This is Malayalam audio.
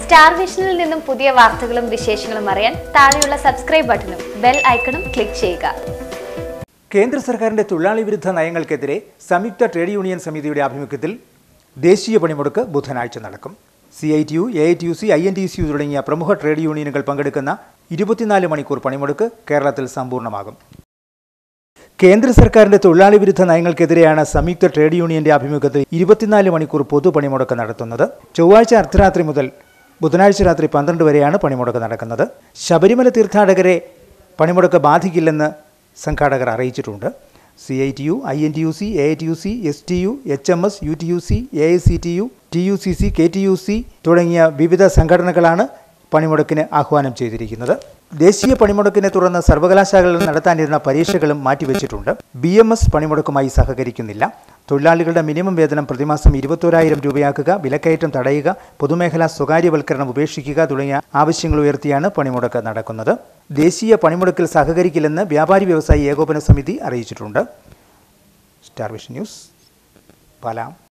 സ്റ്റാർ വിഷനിൽ നിന്നും പുതിയ വാർത്തകളും വിശേഷങ്ങളും അറിയാൻ താഴെയുള്ള സബ്സ്ക്രൈബ് ബട്ടണും ബെൽ ഐക്കണും ക്ലിക്ക് ചെയ്യുക കേന്ദ്ര സർക്കാരിന്റെ തൊഴിലാളി വിരുദ്ധ നയങ്ങൾക്കെതിരെ സംയുക്ത ട്രേഡ് യൂണിയൻ സമിതിയുടെ ആഭിമുഖ്യത്തിൽ ദേശീയ പണിമുടക്ക് ബുധനാഴ്ച നടക്കും C I T U A I T U C I N T C U തുടങ്ങിയ പ്രമുഖ ട്രേഡ് യൂണിയനുകൾ പങ്കെടുക്കുന്ന ഇരുപത്തിനാല് മണിക്കൂർ പണിമുടക്ക് കേരളത്തിൽ സമ്പൂർണ്ണമാകും കേന്ദ്ര സർക്കാരിന്റെ തൊഴിലാളി വിരുദ്ധ നയങ്ങൾക്കെതിരെയാണ് സംയുക്ത ട്രേഡ് യൂണിയന്റെ ആഭിമുഖ്യത്തിൽ ഇരുപത്തിനാല് മണിക്കൂർ പൊതു പണിമുടക്ക് നടത്തുന്നത് ചൊവ്വാഴ്ച അർദ്ധരാത്രി മുതൽ ബുധനാഴ്ച രാത്രി പന്ത്രണ്ട് വരെയാണ് പണിമുടക്ക് നടക്കുന്നത് ശബരിമല തീർത്ഥാടകരെ പണിമുടക്ക് ബാധിക്കില്ലെന്ന് സംഘാടകർ അറിയിച്ചിട്ടുണ്ട് C I T U I N T U C A I T U C S T U H M S U T U C A I C T U T U C C K T U C തുടങ്ങിയ വിവിധ സംഘടനകളാണ് പണിമുടക്കിന് ആഹ്വാനം ചെയ്തിരിക്കുന്നത് ദേശീയ പണിമുടക്കിനെ തുടർന്ന് സർവകലാശാലകളിൽ നടത്താനിരുന്ന പരീക്ഷകളും മാറ്റിവെച്ചിട്ടുണ്ട് ബി എം എസ് പണിമുടക്കുമായി സഹകരിക്കുന്നില്ല തൊഴിലാളികളുടെ മിനിമം വേതനം പ്രതിമാസം ഇരുപത്തോരായിരം രൂപയാക്കുക വിലക്കയറ്റം തടയുക പൊതുമേഖലാ സ്വകാര്യവൽക്കരണം ഉപേക്ഷിക്കുക തുടങ്ങിയ ആവശ്യങ്ങൾ ഉയർത്തിയാണ് പണിമുടക്ക് നടക്കുന്നത് ദേശീയ പണിമുടക്കിൽ സഹകരിക്കില്ലെന്ന് വ്യാപാരി വ്യവസായി ഏകോപന സമിതി അറിയിച്ചിട്ടുണ്ട് സ്റ്റാർ വിഷൻ ന്യൂസ് പാലാം